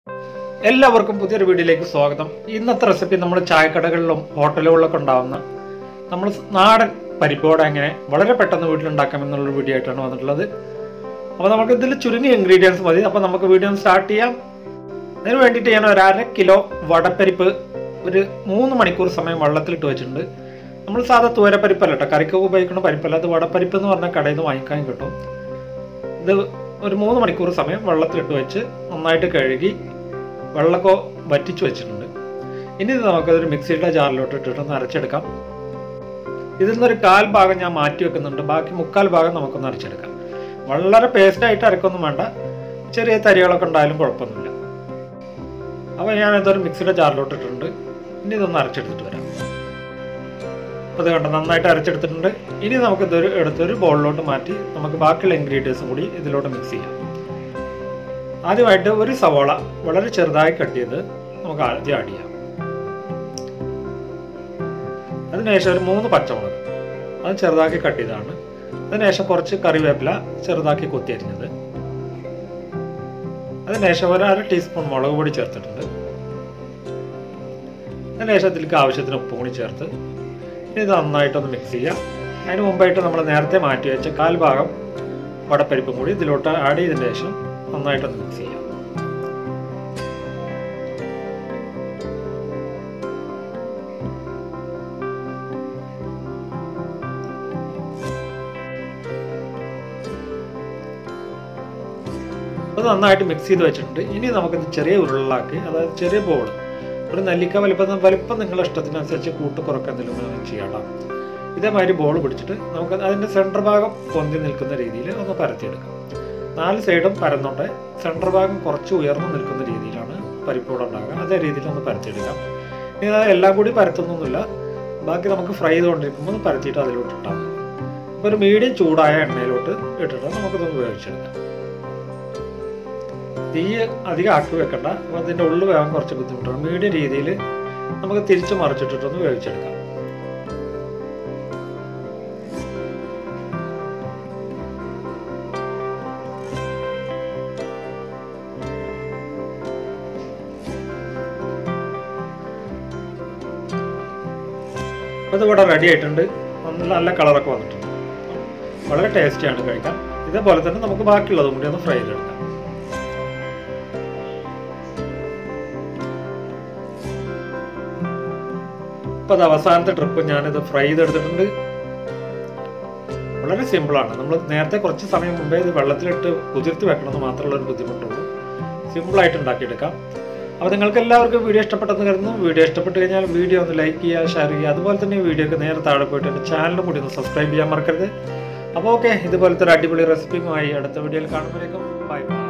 എല്ലാവർക്കും പുതിയൊരു വീഡിയോയിലേക്ക് സ്വാഗതം ഇന്നത്തെ റെസിപ്പി നമ്മൾ ചായക്കടകളിലും ഹോട്ടലുകളിലൊക്കെ ഉണ്ടാവുന്ന നമ്മൾ നാടൻ പരിപ്പോട എങ്ങനെ വളരെ പെട്ടെന്ന് വീട്ടിലുണ്ടാക്കാം എന്നുള്ളൊരു വീഡിയോ ആയിട്ടാണ് വന്നിട്ടുള്ളത് അപ്പോൾ നമുക്ക് ഇതിൽ ചുരുങ്ങിയ ഇൻഗ്രീഡിയൻസ് മതി അപ്പോൾ നമുക്ക് വീഡിയോ സ്റ്റാർട്ട് ചെയ്യാം അതിന് വേണ്ടിയിട്ട് ഞാൻ ഒരു അര കിലോ വടപ്പരിപ്പ് ഒരു മൂന്ന് മണിക്കൂർ സമയം വെള്ളത്തിലിട്ട് വെച്ചിട്ടുണ്ട് നമ്മൾ സാധാ തൂരപ്പരിപ്പല്ല കേട്ടോ കറിക്കൊക്കെ ഉപയോഗിക്കുന്ന പരിപ്പല്ല അത് വടപ്പരിപ്പ് എന്ന് പറഞ്ഞാൽ കടയിൽ നിന്ന് വാങ്ങിക്കാൻ കിട്ടും ഇത് ഒരു മൂന്ന് മണിക്കൂർ സമയം വെള്ളത്തിലിട്ട് വെച്ച് നന്നായിട്ട് കഴുകി വെള്ളമൊക്കെ വറ്റിച്ച് വെച്ചിട്ടുണ്ട് ഇനി ഇത് നമുക്കതൊരു മിക്സിയുടെ ജാറിലോട്ട് ഇട്ടിട്ട് അരച്ചെടുക്കാം ഇതിൽ നിന്നൊരു കാൽ ഭാഗം ഞാൻ മാറ്റി വെക്കുന്നുണ്ട് ബാക്കി മുക്കാൽ ഭാഗം നമുക്കൊന്ന് അരച്ചെടുക്കാം വളരെ പേസ്റ്റായിട്ട് അരക്കൊന്നും വേണ്ട ചെറിയ തരികളൊക്കെ ഉണ്ടായാലും കുഴപ്പമൊന്നുമില്ല അപ്പോൾ ഞാൻ ഇതൊരു മിക്സിയുടെ ജാറിലോട്ട് ഇട്ടിട്ടുണ്ട് ഇനി ഇതൊന്ന് അരച്ചെടുത്തിട്ട് വരാം അപ്പോൾ ഇത് കണ്ടോ നന്നായിട്ട് അരച്ചെടുത്തിട്ടുണ്ട് ഇനി നമുക്ക് ഇതൊരു എടുത്തൊരു ബോളിലോട്ട് മാറ്റി നമുക്ക് ബാക്കിയുള്ള ഇൻഗ്രീഡിയൻസും കൂടി ഇതിലോട്ട് മിക്സ് ചെയ്യാം ആദ്യമായിട്ട് ഒരു സവാള വളരെ ചെറുതായി കട്ട് ചെയ്ത് നമുക്ക് ആദ്യം ആഡ് ചെയ്യാം അതിനുശേഷം ഒരു മൂന്ന് പച്ചമുളക് അത് ചെറുതാക്കി കട്ട് ചെയ്തതാണ് അതിനുശേഷം കുറച്ച് കറിവേപ്പില ചെറുതാക്കി കൊത്തിയരിഞ്ഞത് അതിനുശേഷം ഒരു അര ടീസ്പൂൺ മുളക് പൊടി ചേർത്തിട്ടുണ്ട് അതിനുശേഷം ഇതിലേക്ക് ആവശ്യത്തിന് ഉപ്പും കൂടി ചേർത്ത് ഇനി ഇത് നന്നായിട്ടൊന്ന് മിക്സ് ചെയ്യാം അതിന് മുമ്പായിട്ട് നമ്മൾ നേരത്തെ മാറ്റി വെച്ച കാൽ ഭാഗം വടപ്പരിപ്പും കൂടി ഇതിലോട്ട് ആഡ് ചെയ്തതിന് ശേഷം നന്നായിട്ടൊന്ന് മിക്സ് ചെയ്യാം അത് നന്നായിട്ട് മിക്സ് ചെയ്ത് വെച്ചിട്ടുണ്ട് ഇനി നമുക്കിത് ചെറിയ ഉരുളാക്കി അതായത് ചെറിയ ബോൾ ഒരു നെല്ലിക്ക വലിപ്പം വലിപ്പം നിങ്ങളുടെ ഇഷ്ടത്തിനനുസരിച്ച് കൂട്ട് കുറക്കാൻ എന്തെങ്കിലും ചെയ്യണം ഇതേമാതിരി ബോൾ പിടിച്ചിട്ട് നമുക്ക് അതിൻ്റെ സെൻറ്റർ ഭാഗം പൊന്തി നിൽക്കുന്ന രീതിയിൽ ഒന്ന് പരത്തിയെടുക്കാം നാല് സൈഡും പരന്നോട്ടെ സെൻറ്റർ ഭാഗം കുറച്ച് ഉയർന്നു നിൽക്കുന്ന രീതിയിലാണ് പരിപ്പോടെ ഉണ്ടാകുക അതേ രീതിയിൽ ഒന്ന് പരത്തിയെടുക്കാം ഇനി അത് എല്ലാം കൂടി പരത്തൊന്നുമില്ല ബാക്കി നമുക്ക് ഫ്രൈ ചെയ്തുകൊണ്ടിരിക്കുമ്പോൾ ഒന്ന് പരത്തിയിട്ട് അതിലോട്ട് ഇട്ടാൽ മതി അപ്പോൾ ഒരു മീഡിയം ചൂടായ എണ്ണയിലോട്ട് ഇട്ടിട്ട് നമുക്കിതൊന്ന് ഉപയോഗിച്ചെടുക്കാം തീ അധികം ആക്കി വെക്കണ്ട അപ്പോൾ അതിൻ്റെ ഉള്ളിൽ വേഗം കുറച്ച് ബുദ്ധിമുട്ടാണ് മീഡിയം രീതിയിൽ നമുക്ക് തിരിച്ച് മറിച്ചിട്ടിട്ടൊന്ന് വേവിച്ചെടുക്കാം അപ്പോൾ ഇതിവിടെ റെഡി ആയിട്ടുണ്ട് നല്ല നല്ല കളറൊക്കെ വന്നിട്ടുണ്ട് വളരെ ടേസ്റ്റിയാണ് കഴിക്കാൻ ഇതേപോലെ തന്നെ നമുക്ക് ബാക്കിയുള്ളതും കൂടി ഒന്ന് ഫ്രൈ ചെയ്തെടുക്കാം അപ്പോൾ അത് അവസാനത്തെ ട്രിപ്പ് ഞാനിത് ഫ്രൈ ചെയ്തെടുത്തിട്ടുണ്ട് വളരെ സിമ്പിളാണ് നമ്മൾ നേരത്തെ കുറച്ച് സമയം മുമ്പേ ഇത് വെള്ളത്തിലിട്ട് കുതിർത്ത് വെക്കണമെന്ന് മാത്രമുള്ള ഒരു ബുദ്ധിമുട്ടുള്ളൂ സിമ്പിളായിട്ട് ഉണ്ടാക്കിയെടുക്കാം അപ്പോൾ നിങ്ങൾക്ക് എല്ലാവർക്കും വീഡിയോ ഇഷ്ടപ്പെട്ടെന്ന് കരുതുന്നു വീഡിയോ ഇഷ്ടപ്പെട്ട് കഴിഞ്ഞാൽ വീഡിയോ ഒന്ന് ലൈക്ക് ചെയ്യുക ഷെയർ ചെയ്യുക അതുപോലെ തന്നെ വീഡിയോക്ക് നേരെ താഴെ പോയിട്ട് എൻ്റെ ചാനലും കൂടി ഒന്ന് സബ്സ്ക്രൈബ് ചെയ്യാൻ മറക്കരുത് അപ്പോൾ ഓക്കെ ഇതുപോലത്തെ ഒരു അടിപൊളി റെസിപ്പിയുമായി അടുത്ത വീഡിയോയിൽ കാണുമ്പോഴേക്കും ബൈ ബൈ